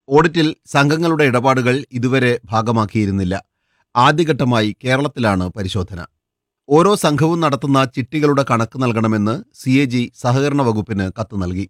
ഓഡിറ്റിൽ സംഘങ്ങളുടെ ഇടപാടുകൾ ഇതുവരെ ഭാഗമാക്കിയിരുന്നില്ല ആദ്യഘട്ടമായി കേരളത്തിലാണ് പരിശോധന ഓരോ സംഘവും നടത്തുന്ന ചിട്ടികളുടെ കണക്ക് നൽകണമെന്ന് സി എ ജി സഹകരണ വകുപ്പിന് കത്ത് നൽകി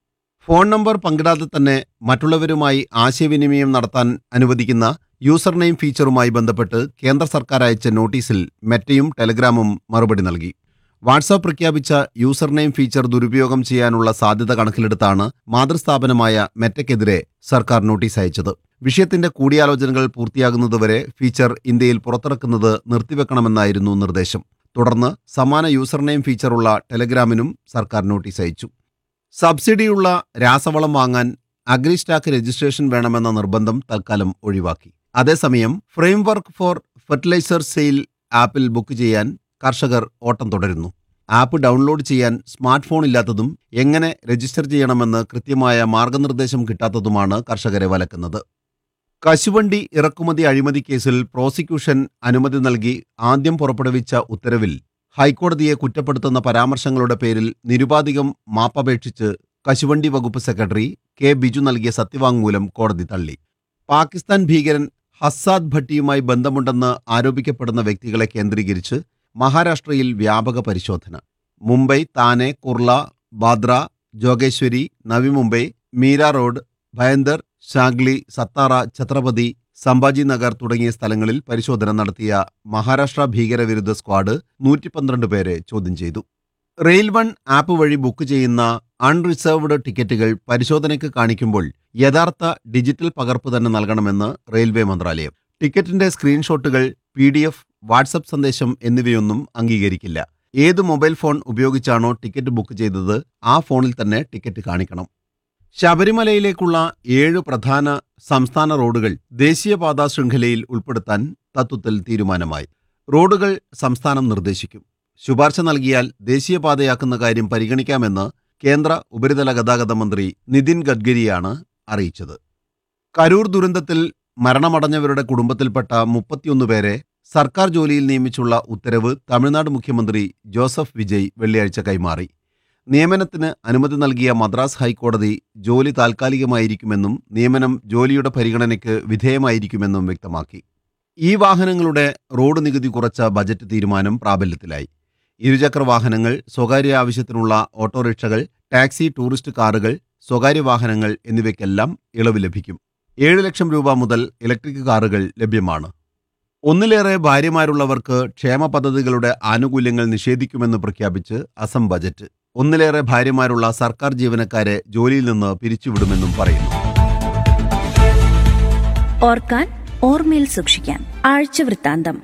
ഫോൺ നമ്പർ പങ്കിടാതെ തന്നെ മറ്റുള്ളവരുമായി ആശയവിനിമയം നടത്താൻ അനുവദിക്കുന്ന യൂസർ നെയിം ഫീച്ചറുമായി ബന്ധപ്പെട്ട് കേന്ദ്ര സർക്കാർ അയച്ച നോട്ടീസിൽ മെറ്റയും ടെലഗ്രാമും മറുപടി നൽകി വാട്സാപ്പ് പ്രഖ്യാപിച്ച യൂസർ നെയിം ഫീച്ചർ ദുരുപയോഗം ചെയ്യാനുള്ള സാധ്യത കണക്കിലെടുത്താണ് മാതൃസ്ഥാപനമായ മെറ്റയ്ക്കെതിരെ സർക്കാർ നോട്ടീസ് അയച്ചത് വിഷയത്തിന്റെ കൂടിയാലോചനകൾ പൂർത്തിയാകുന്നതുവരെ ഫീച്ചർ ഇന്ത്യയിൽ പുറത്തിറക്കുന്നത് നിർത്തിവെക്കണമെന്നായിരുന്നു നിർദ്ദേശം തുടർന്ന് സമാന യൂസർ നെയിം ഫീച്ചറുള്ള ടെലഗ്രാമിനും സർക്കാർ നോട്ടീസ് അയച്ചു സബ്സിഡിയുള്ള രാസവളം വാങ്ങാൻ അഗ്രിസ്റ്റാക്ക് രജിസ്ട്രേഷൻ വേണമെന്ന നിർബന്ധം തൽക്കാലം ഒഴിവാക്കി അതേസമയം ഫ്രെയിംവർക്ക് ഫോർ ഫെർട്ടിലൈസർ സെയിൽ ആപ്പിൽ ബുക്ക് ചെയ്യാൻ കർഷകർ ഓട്ടം തുടരുന്നു ആപ്പ് ഡൗൺലോഡ് ചെയ്യാൻ സ്മാർട്ട് ഫോൺ ഇല്ലാത്തതും എങ്ങനെ രജിസ്റ്റർ ചെയ്യണമെന്ന് കൃത്യമായ മാർഗനിർദ്ദേശം കിട്ടാത്തതുമാണ് കർഷകരെ വലക്കുന്നത് കശുവണ്ടി ഇറക്കുമതി അഴിമതി കേസിൽ പ്രോസിക്യൂഷൻ അനുമതി നൽകി ആദ്യം പുറപ്പെടുവിച്ച ഉത്തരവിൽ ഹൈക്കോടതിയെ കുറ്റപ്പെടുത്തുന്ന പരാമർശങ്ങളുടെ പേരിൽ നിരുപാധികം മാപ്പപേക്ഷിച്ച് കശുവണ്ടി വകുപ്പ് സെക്രട്ടറി കെ ബിജു നൽകിയ സത്യവാങ്മൂലം കോടതി തള്ളി പാകിസ്ഥാൻ ഭീകരൻ ഹസ്സാദ് ഭട്ടിയുമായി ബന്ധമുണ്ടെന്ന് ആരോപിക്കപ്പെടുന്ന വ്യക്തികളെ കേന്ദ്രീകരിച്ച് മഹാരാഷ്ട്രയിൽ വ്യാപക പരിശോധന മുംബൈ താനെ കുർള ബാദ്ര ജോഗേശ്വരി നവി മുംബൈ മീര റോഡ് ഭയന്ദർ ഷാഗ്ലി സത്താറ ഛത്രപതി സംഭാജി നഗർ തുടങ്ങിയ സ്ഥലങ്ങളിൽ പരിശോധന നടത്തിയ മഹാരാഷ്ട്ര ഭീകരവിരുദ്ധ സ്ക്വാഡ് നൂറ്റി പന്ത്രണ്ട് പേരെ ചോദ്യം ചെയ്തു റെയിൽ വൺ ആപ്പ് വഴി ബുക്ക് ചെയ്യുന്ന അൺറിസർവ്ഡ് ടിക്കറ്റുകൾ പരിശോധനയ്ക്ക് കാണിക്കുമ്പോൾ യഥാർത്ഥ ഡിജിറ്റൽ പകർപ്പ് തന്നെ നൽകണമെന്ന് റെയിൽവേ മന്ത്രാലയം ടിക്കറ്റിന്റെ സ്ക്രീൻഷോട്ടുകൾ പി ഡി എഫ് വാട്സപ്പ് സന്ദേശം എന്നിവയൊന്നും അംഗീകരിക്കില്ല ഏത് മൊബൈൽ ഫോൺ ഉപയോഗിച്ചാണോ ടിക്കറ്റ് ബുക്ക് ചെയ്തത് ആ ഫോണിൽ തന്നെ ടിക്കറ്റ് കാണിക്കണം ശബരിമലയിലേക്കുള്ള ഏഴ് പ്രധാന സംസ്ഥാന റോഡുകൾ ദേശീയപാതാ ശൃംഖലയിൽ ഉൾപ്പെടുത്താൻ തത്വത്തിൽ തീരുമാനമായി റോഡുകൾ സംസ്ഥാനം നിർദ്ദേശിക്കും ശുപാർശ നൽകിയാൽ ദേശീയപാതയാക്കുന്ന കാര്യം പരിഗണിക്കാമെന്ന് കേന്ദ്ര ഉപരിതല ഗതാഗത മന്ത്രി നിതിൻ ഗഡ്കരിയാണ് അറിയിച്ചത് കരൂർ ദുരന്തത്തിൽ മരണമടഞ്ഞവരുടെ കുടുംബത്തിൽപ്പെട്ട മുപ്പത്തിയൊന്ന് പേരെ സർക്കാർ ജോലിയിൽ നിയമിച്ചുള്ള ഉത്തരവ് തമിഴ്നാട് മുഖ്യമന്ത്രി ജോസഫ് വിജയ് വെള്ളിയാഴ്ച കൈമാറി നിയമനത്തിന് അനുമതി നൽകിയ മദ്രാസ് ഹൈക്കോടതി ജോലി താൽക്കാലികമായിരിക്കുമെന്നും നിയമനം ജോലിയുടെ പരിഗണനയ്ക്ക് വിധേയമായിരിക്കുമെന്നും വ്യക്തമാക്കി ഈ വാഹനങ്ങളുടെ റോഡ് നികുതി കുറച്ച ബജറ്റ് തീരുമാനം പ്രാബല്യത്തിലായി ഇരുചക്ര വാഹനങ്ങൾ സ്വകാര്യ ആവശ്യത്തിനുള്ള ഓട്ടോറിക്ഷകൾ ടാക്സി ടൂറിസ്റ്റ് കാറുകൾ സ്വകാര്യ വാഹനങ്ങൾ എന്നിവയ്ക്കെല്ലാം ഇളവ് ലഭിക്കും ഏഴ് ലക്ഷം രൂപ മുതൽ ഇലക്ട്രിക് കാറുകൾ ലഭ്യമാണ് ഒന്നിലേറെ ഭാര്യമാരുള്ളവർക്ക് ക്ഷേമ പദ്ധതികളുടെ ആനുകൂല്യങ്ങൾ നിഷേധിക്കുമെന്ന് പ്രഖ്യാപിച്ച് അസം ബജറ്റ് ഒന്നിലേറെ ഭാര്യമാരുള്ള സർക്കാർ ജീവനക്കാരെ ജോലിയിൽ നിന്ന് പിരിച്ചുവിടുമെന്നും പറയുന്നു ഓർക്കാൻ ഓർമ്മയിൽ സൂക്ഷിക്കാൻ ആഴ്ച വൃത്താന്തം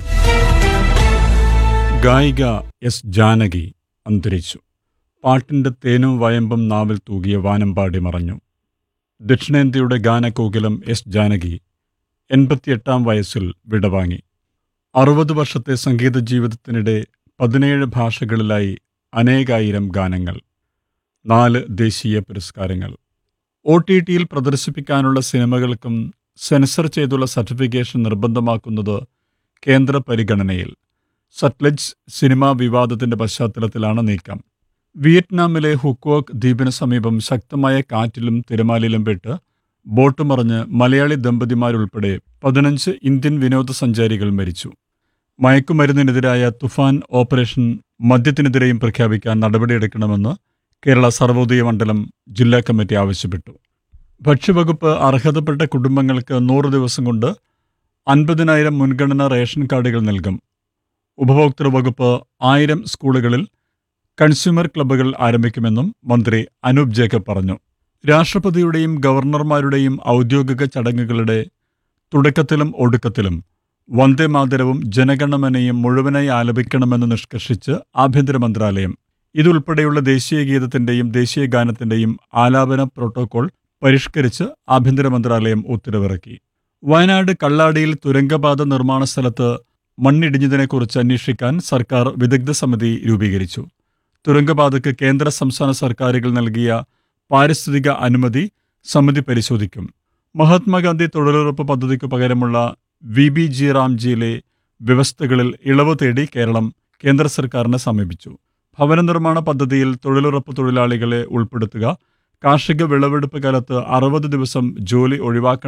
ഗായിക എസ് ജാനകി അന്തരിച്ചു പാട്ടിന്റെ തേനും വയമ്പും നാവിൽ തൂകിയ വാനമ്പാടി മറഞ്ഞു ദക്ഷിണേന്ത്യയുടെ ഗാനകോകിലം എസ് ജാനകി എൺപത്തിയെട്ടാം വയസ്സിൽ വിടവാങ്ങി അറുപത് വർഷത്തെ സംഗീത ജീവിതത്തിനിടെ പതിനേഴ് ഭാഷകളിലായി അനേകായിരം ഗാനങ്ങൾ നാല് ദേശീയ പുരസ്കാരങ്ങൾ ഒ ടി ടിയിൽ പ്രദർശിപ്പിക്കാനുള്ള സിനിമകൾക്കും സെൻസർ ചെയ്തുള്ള സർട്ടിഫിക്കേഷൻ നിർബന്ധമാക്കുന്നത് കേന്ദ്ര പരിഗണനയിൽ സത്ലജ് സിനിമാ വിവാദത്തിന്റെ പശ്ചാത്തലത്തിലാണ് നീക്കം വിയറ്റ്നാമിലെ ഹുക്വോക്ക് ദ്വീപിന് സമീപം ശക്തമായ കാറ്റിലും തിരമാലയിലും പെട്ട് ബോട്ട് മറിഞ്ഞ് മലയാളി ദമ്പതിമാരുൾപ്പെടെ പതിനഞ്ച് ഇന്ത്യൻ വിനോദസഞ്ചാരികൾ മരിച്ചു മയക്കുമരുന്നിനെതിരായ തുഫാൻ ഓപ്പറേഷൻ മദ്യത്തിനെതിരെയും പ്രഖ്യാപിക്കാൻ നടപടിയെടുക്കണമെന്ന് കേരള സർവോദയ മണ്ഡലം ജില്ലാ കമ്മിറ്റി ആവശ്യപ്പെട്ടു ഭക്ഷ്യവകുപ്പ് അർഹതപ്പെട്ട കുടുംബങ്ങൾക്ക് നൂറ് ദിവസം കൊണ്ട് അൻപതിനായിരം മുൻഗണനാ റേഷൻ കാർഡുകൾ നൽകും ഉപഭോക്തൃ വകുപ്പ് ആയിരം സ്കൂളുകളിൽ കൺസ്യൂമർ ക്ലബ്ബുകൾ ആരംഭിക്കുമെന്നും മന്ത്രി അനൂപ് ജേക്കബ് പറഞ്ഞു രാഷ്ട്രപതിയുടെയും ഗവർണർമാരുടെയും ഔദ്യോഗിക ചടങ്ങുകളുടെ തുടക്കത്തിലും ഒടുക്കത്തിലും വന്ദേ മാതരവും ജനഗണമനയും മുഴുവനായി ആലപിക്കണമെന്ന് നിഷ്കർഷിച്ച് ആഭ്യന്തര മന്ത്രാലയം ഇതുൾപ്പെടെയുള്ള ദേശീയ ഗീതത്തിന്റെയും ദേശീയ ഗാനത്തിന്റെയും ആലാപന പ്രോട്ടോകോൾ പരിഷ്കരിച്ച് ആഭ്യന്തര മന്ത്രാലയം ഉത്തരവിറക്കി വയനാട് കള്ളാടിയിൽ തുരങ്കപാത നിർമ്മാണ സ്ഥലത്ത് മണ്ണിടിഞ്ഞതിനെക്കുറിച്ച് അന്വേഷിക്കാൻ സർക്കാർ വിദഗ്ധ സമിതി രൂപീകരിച്ചു തുരങ്കപാതയ്ക്ക് കേന്ദ്ര സംസ്ഥാന സർക്കാരുകൾ നൽകിയ പാരിസ്ഥിതിക അനുമതി സമിതി പരിശോധിക്കും മഹാത്മാഗാന്ധി തൊഴിലുറപ്പ് പദ്ധതിക്ക് പകരമുള്ള വി ബി ജി റാംജിയിലെ വ്യവസ്ഥകളിൽ ഇളവ് തേടി കേരളം കേന്ദ്ര സർക്കാരിനെ സമീപിച്ചു ഭവന നിർമ്മാണ പദ്ധതിയിൽ തൊഴിലുറപ്പ് തൊഴിലാളികളെ ഉൾപ്പെടുത്തുക കാർഷിക വിളവെടുപ്പ് കാലത്ത് അറുപത് ദിവസം ജോലി ഒഴിവാക്കണം